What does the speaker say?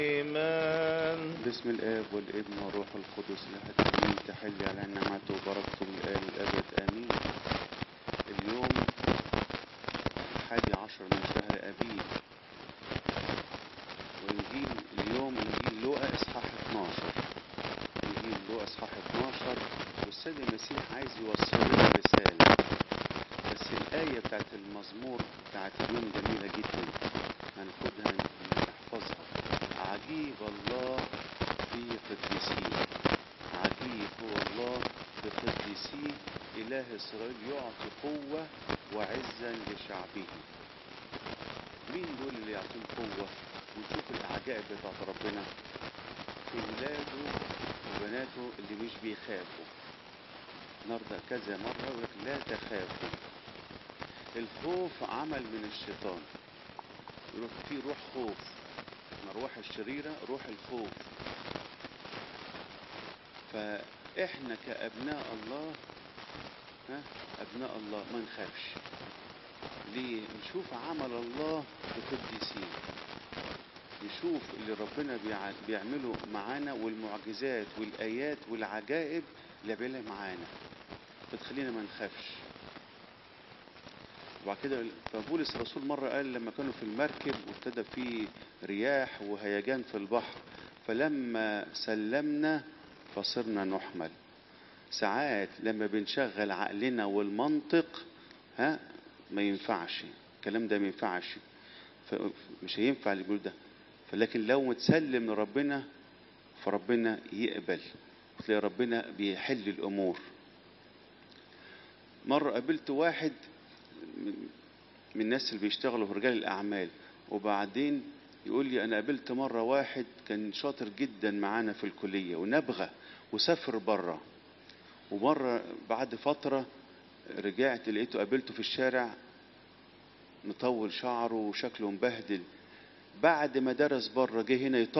إيمان باسم الآب والابن والروح القدس الأحد آمين تحل على نعمته وبركته من الآن الأبد آمين اليوم الحادي عشر من شهر أبيب وإنجيل اليوم إنجيل لوقا إصحاح 12 إنجيل لوقا إصحاح 12 والسيد المسيح عايز يوصل لنا رسالة بس الآية بتاعت المزمور بتاعت اليوم جميلة جدا هناخدها نحفظها عجيب الله في قديسيه عجيب هو الله بقديسيه إله إسرائيل يعطي قوة وعزا لشعبه مين دول اللي يعطون قوة ونشوف العجائب بتاعت ربنا في ولاده وبناته اللي مش بيخافوا النهارده كذا مرة يقول لك لا تخافوا الخوف عمل من الشيطان يروح في روح خوف الأرواح الشريرة روح الخوف فإحنا كأبناء الله ها أبناء الله ما نخافش ليه نشوف عمل الله بقديسين نشوف اللي ربنا بيع- بيعمله معانا والمعجزات والآيات والعجائب اللي بيعملها معانا بتخلينا ما نخافش وبعد كده فبولس الرسول مرة قال لما كانوا في المركب وابتدى في رياح وهيجان في البحر فلما سلمنا فصرنا نحمل ساعات لما بنشغل عقلنا والمنطق ها ما ينفعش الكلام ده ما ينفعش ف- مش هينفع اللي بيقول ده فلكن لو متسلم لربنا فربنا يقبل تلاقي ربنا بيحل الامور مرة قابلت واحد من من الناس اللي بيشتغلوا في رجال الأعمال وبعدين يقول لي أنا قابلت مرة واحد كان شاطر جدا معانا في الكلية ونبغى وسافر بره ومرة بعد فترة رجعت لقيته قابلته في الشارع مطول شعره وشكله مبهدل بعد ما درس بره جه هنا يطور